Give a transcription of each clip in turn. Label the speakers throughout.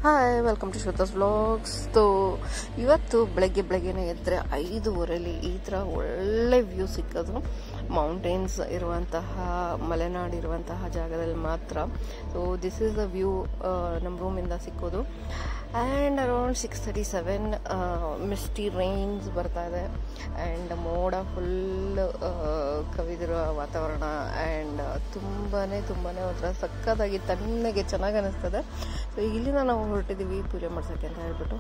Speaker 1: hi welcome to Shweta's vlogs so ಇವತ್ತು ಬೆಳಗ್ಗೆ ಬೆಳಗ್ಗೆನೇ ಎದ್ದರೆ ಐದೂವರೆಲಿ ಈ ಥರ ಒಳ್ಳೆ ವ್ಯೂ ಸಿಕ್ಕೋದು ಮೌಂಟೇನ್ಸ್ ಇರುವಂತಹ ಮಲೆನಾಡು ಇರುವಂತಹ ಜಾಗದಲ್ಲಿ ಮಾತ್ರ so this is the view ನಮ್ಮ ರೂಮಿಂದ ಸಿಕ್ಕೋದು and around six thirty seven misty rains ಬರ್ತಾ ಇದೆ ಆ್ಯಂಡ್ ಮೋಡ ಫುಲ್ ಕವಿದಿರುವ ವಾತಾವರಣ ಆ್ಯಂಡ್ ತುಂಬಾ ತುಂಬಾ ಒಂಥರ ಸಕ್ಕತ್ತಾಗಿ ತಣ್ಣಗೆ ಚೆನ್ನಾಗಿ ಅನಿಸ್ತದೆ ಸೊ ಇಲ್ಲಿಂದ ನಾವು ಹೊರಟಿದ್ದೀವಿ ಪೂಜೆ ಮಾಡ್ಸೋಕ್ಕೆ ಅಂತ ಹೇಳ್ಬಿಟ್ಟು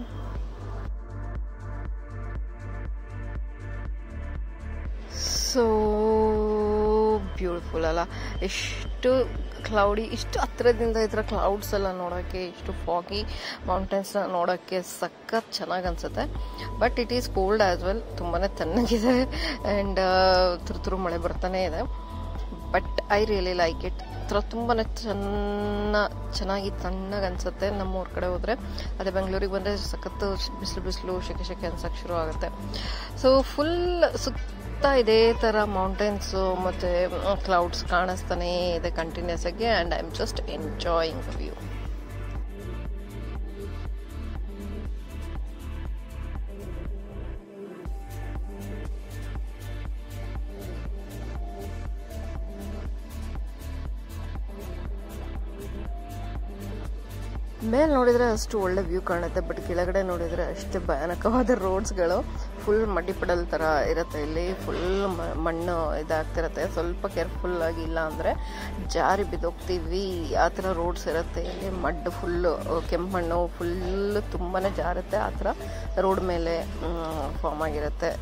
Speaker 1: ಸೊ ಬ್ಯೂಟಿಫುಲ್ ಅಲ್ಲ ಎಷ್ಟು ಕ್ಲೌಡಿ ಇಷ್ಟು ಹತ್ರದಿಂದ ಈ ಥರ ಕ್ಲೌಡ್ಸ್ ಎಲ್ಲ ನೋಡೋಕ್ಕೆ ಇಷ್ಟು ಫಾಗಿ ಮೌಂಟೇನ್ಸ್ನ ನೋಡೋಕ್ಕೆ ಸಖತ್ ಚೆನ್ನಾಗಿ ಅನಿಸುತ್ತೆ but it is cold as well ತುಂಬಾ ತಣ್ಣಗಿದೆ ಆ್ಯಂಡ್ ತುರು ತುರು ಮಳೆ ಬರ್ತಾನೆ ಇದೆ but I really like it ಥರ ತುಂಬಾ ಚೆನ್ನ ಚೆನ್ನಾಗಿ ತಣ್ಣಗೆ ಅನಿಸುತ್ತೆ ನಮ್ಮೂರ ಕಡೆ ಹೋದರೆ ಅದೇ ಬೆಂಗಳೂರಿಗೆ ಬಂದರೆ ಸಖತ್ತು ಬಿಸಿಲು ಬಿಸಿಲು ಶೆಕೆ ಶೆಕೆ ಅನ್ಸಕ್ಕೆ ಶುರು ಆಗುತ್ತೆ ಸೊ ಫುಲ್ ಸುತ್ತ ಇದೇ ಥರ ಮೌಂಟೇನ್ಸು ಮತ್ತು ಕ್ಲೌಡ್ಸ್ ಕಾಣಿಸ್ತಾನೇ ಇದೆ ಕಂಟಿನ್ಯೂಸ್ ಆಗಿ and I am just enjoying view ಮೇಲೆ ನೋಡಿದರೆ ಅಷ್ಟು ಒಳ್ಳೆ ವ್ಯೂ ಕಾಣುತ್ತೆ ಬಟ್ ಕೆಳಗಡೆ ನೋಡಿದರೆ ಅಷ್ಟೇ ಭಯಾನಕವಾದ ರೋಡ್ಸ್ಗಳು ಫುಲ್ ಮಡ್ಡಿ ಪಡಲ್ ಥರ ಇರುತ್ತೆ ಇಲ್ಲಿ ಫುಲ್ ಮಣ್ಣು ಇದಾಗ್ತಿರುತ್ತೆ ಸ್ವಲ್ಪ ಕೇರ್ಫುಲ್ ಆಗಿ ಇಲ್ಲ ಅಂದರೆ ಜಾರಿ ಬಿದ್ದೋಗ್ತೀವಿ ಆ ಥರ ರೋಡ್ಸ್ ಇರುತ್ತೆ ಇಲ್ಲಿ ಮಡ್ ಫುಲ್ಲು ಕೆಂಪು ಮಣ್ಣು ಫುಲ್ ತುಂಬಾ ಜಾರುತ್ತೆ ಆ ಥರ ರೋಡ್ ಮೇಲೆ ಫಾರ್ಮ್ ಆಗಿರುತ್ತೆ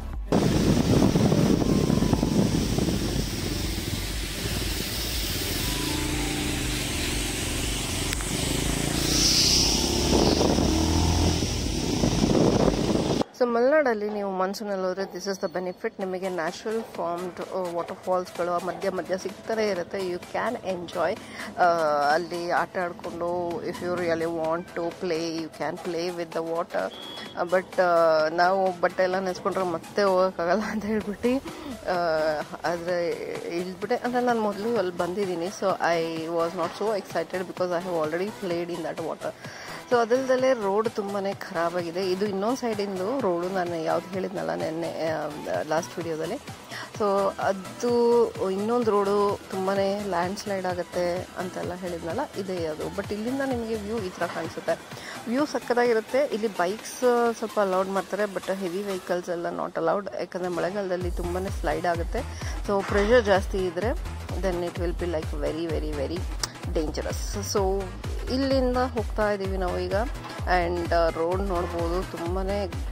Speaker 1: ಸೊ ಮಲೆನಾಡಲ್ಲಿ ನೀವು ಮನ್ಸೂನಲ್ಲಿ ಹೋದರೆ ದಿಸ್ ಇಸ್ ದ ಬೆನಿಫಿಟ್ ನಿಮಗೆ ನ್ಯಾಚುರಲ್ ಫಾರ್ಮ್ಡ್ ವಾಟರ್ ಫಾಲ್ಸ್ಗಳು ಮಧ್ಯ ಮಧ್ಯ ಸಿಗ್ತಾನೆ ಇರುತ್ತೆ ಯು ಕ್ಯಾನ್ ಎಂಜಾಯ್ ಅಲ್ಲಿ ಆಟ ಆಡಿಕೊಂಡು if you really want to play you can play with the water but ನಾವು ಬಟ್ಟೆ ಎಲ್ಲ ನೆನೆಸ್ಕೊಂಡ್ರೆ ಮತ್ತೆ ಹೋಗೋಕ್ಕಾಗಲ್ಲ ಅಂತ ಹೇಳ್ಬಿಟ್ಟು ಆದರೆ ಇಲ್ಬಿಟ್ಟೆ ಅಂದರೆ ನಾನು ಮೊದಲು ಅಲ್ಲಿ ಬಂದಿದ್ದೀನಿ so I was not so excited because I have already played in that water so ಅದಲ್ದಲ್ಲೇ ರೋಡ್ ತುಂಬಾ ಖರಾಬಾಗಿದೆ ಇದು ಇನ್ನೊಂದು ಸೈಡಿಂದು ರೋಡು ನಾನು ಯಾವ್ದು ಹೇಳಿದ್ನಲ್ಲ ನೆನ್ನೆ ಲಾಸ್ಟ್ ವಿಡಿಯೋದಲ್ಲಿ ಸೊ ಅದು ಇನ್ನೊಂದು ರೋಡು ತುಂಬಾ ಲ್ಯಾಂಡ್ ಸ್ಲೈಡ್ ಆಗುತ್ತೆ ಅಂತೆಲ್ಲ ಹೇಳಿದ್ನಲ್ಲ ಇದೇ ಅದು ಬಟ್ ಇಲ್ಲಿಂದ ನಿಮಗೆ ವ್ಯೂ ಈ ಥರ ಕಾಣಿಸುತ್ತೆ ವ್ಯೂ ಸಕ್ಕದಾಗಿರುತ್ತೆ ಇಲ್ಲಿ ಬೈಕ್ಸ್ ಸ್ವಲ್ಪ ಅಲೌಡ್ ಮಾಡ್ತಾರೆ ಬಟ್ ಹೆವಿ ವೆಹಿಕಲ್ಸ್ ಎಲ್ಲ ನಾಟ್ ಅಲೌಡ್ ಯಾಕಂದರೆ ಮಳೆಗಾಲದಲ್ಲಿ ತುಂಬಾ ಸ್ಲೈಡ್ ಆಗುತ್ತೆ ಸೊ ಪ್ರೆಷರ್ ಜಾಸ್ತಿ ಇದ್ದರೆ then it will be like very very very dangerous so ಇಲ್ಲಿಂದ ಹೋಗ್ತಾ ಇದ್ದೀವಿ ನಾವು ಈಗ ಆ್ಯಂಡ್ ರೋಡ್ ನೋಡ್ಬೋದು ತುಂಬಾ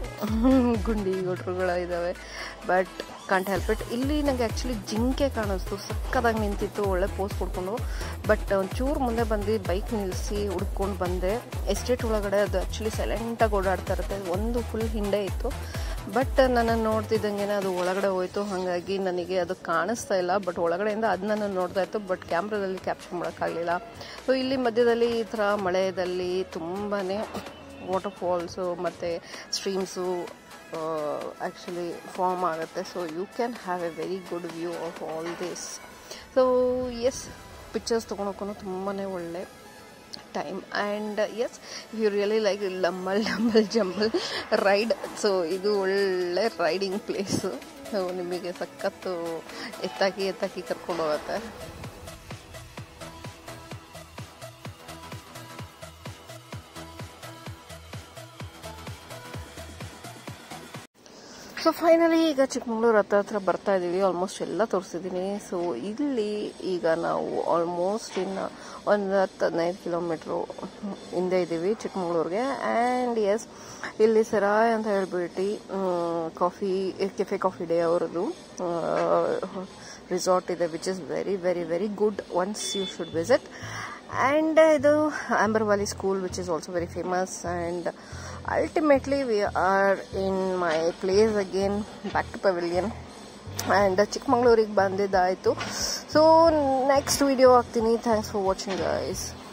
Speaker 1: ಗುಂಡಿ ಗೊಟ್ರುಗಳು ಇದ್ದಾವೆ ಬಟ್ ಕಾಂಟ್ ಹೆಲ್ಪ್ ಇಟ್ ಇಲ್ಲಿ ನನಗೆ ಆ್ಯಕ್ಚುಲಿ ಜಿಂಕೆ ಕಾಣಿಸ್ತು ಸಕ್ಕದಾಗಿ ನಿಂತಿತ್ತು ಒಳ್ಳೆ ಪೋಸ್ ಕೊಡ್ಕೊಂಡು ಬಟ್ ಒಂಚೂರು ಮುಂದೆ ಬಂದು ಬೈಕ್ ನಿಲ್ಲಿಸಿ ಹುಡ್ಕೊಂಡು ಬಂದೆ ಎಸ್ಟೇಟ್ ಒಳಗಡೆ ಅದು ಆ್ಯಕ್ಚುಲಿ ಸೈಲೆಂಟಾಗಿ ಓಡಾಡ್ತಾ ಇರುತ್ತೆ ಒಂದು ಫುಲ್ ಹಿಂಡೆ ಇತ್ತು ಬಟ್ ನನ್ನನ್ನು ನೋಡ್ತಿದ್ದಂಗೆ ಅದು ಒಳಗಡೆ ಹೋಯ್ತು ಹಾಗಾಗಿ ನನಗೆ ಅದು ಕಾಣಿಸ್ತಾ ಇಲ್ಲ ಬಟ್ ಒಳಗಡೆಯಿಂದ ಅದು ನನ್ನ ನೋಡ್ತಾ ಇತ್ತು ಬಟ್ ಕ್ಯಾಮ್ರಾದಲ್ಲಿ ಕ್ಯಾಪ್ಚರ್ ಮಾಡೋಕ್ಕಾಗಲಿಲ್ಲ ಸೊ ಇಲ್ಲಿ ಮಧ್ಯದಲ್ಲಿ ಈ ಥರ ಮಳೆಯಲ್ಲಿ ತುಂಬಾ ವಾಟರ್ ಫಾಲ್ಸು ಮತ್ತು ಸ್ಟ್ರೀಮ್ಸು ಆ್ಯಕ್ಚುಲಿ ಫಾರ್ಮ್ ಆಗುತ್ತೆ so you can have a very good view of all this so as pictures ತೊಗೊಳಕ್ಕೂ ತುಂಬಾ ಒಳ್ಳೆ time and as you really like lumble dumble jumble ride so ಇದು ಒಳ್ಳೆ ರೈಡಿಂಗ್ ಪ್ಲೇಸು ಸೊ ನಿಮಗೆ ಸಖತ್ತು ಎತ್ತಾಕಿ ಎತ್ತಾಕಿ ಕರ್ಕೊಂಡು ಹೋಗುತ್ತೆ ಸೊ ಫೈನಲಿ ಈಗ ಚಿಕ್ಕಮಗಳೂರು ಹತ್ರ ಹತ್ರ ಬರ್ತಾ ಇದ್ದೀವಿ ಆಲ್ಮೋಸ್ಟ್ ಎಲ್ಲ ತೋರಿಸಿದ್ದೀನಿ ಸೊ ಇಲ್ಲಿ ಈಗ ನಾವು ಆಲ್ಮೋಸ್ಟ್ ಇನ್ನು ಒಂದು ಹತ್ತು ಹದಿನೈದು ಕಿಲೋಮೀಟ್ರು ಹಿಂದೆ ಇದ್ದೀವಿ ಚಿಕ್ಕಮಗಳೂರಿಗೆ ಆ್ಯಂಡ್ ಎಸ್ ಇಲ್ಲಿ ಸೆರಾಯ್ ಅಂತ ಹೇಳ್ಬಿಟ್ಟು ಕಾಫಿ ಕೆಫೆ ಕಾಫಿ ಡೇ ಅವರದು ರಿಸಾರ್ಟ್ ಇದೆ which is very very very good once you should visit and ಇದು amber valley school which is also very famous and ultimately we are in my place again back to pavilion and ಚಿಕ್ಕಮಂಗ್ಳೂರಿಗೆ ಬಂದಿದ್ದಾಯಿತು so next video ಹಾಕ್ತೀನಿ thanks for watching guys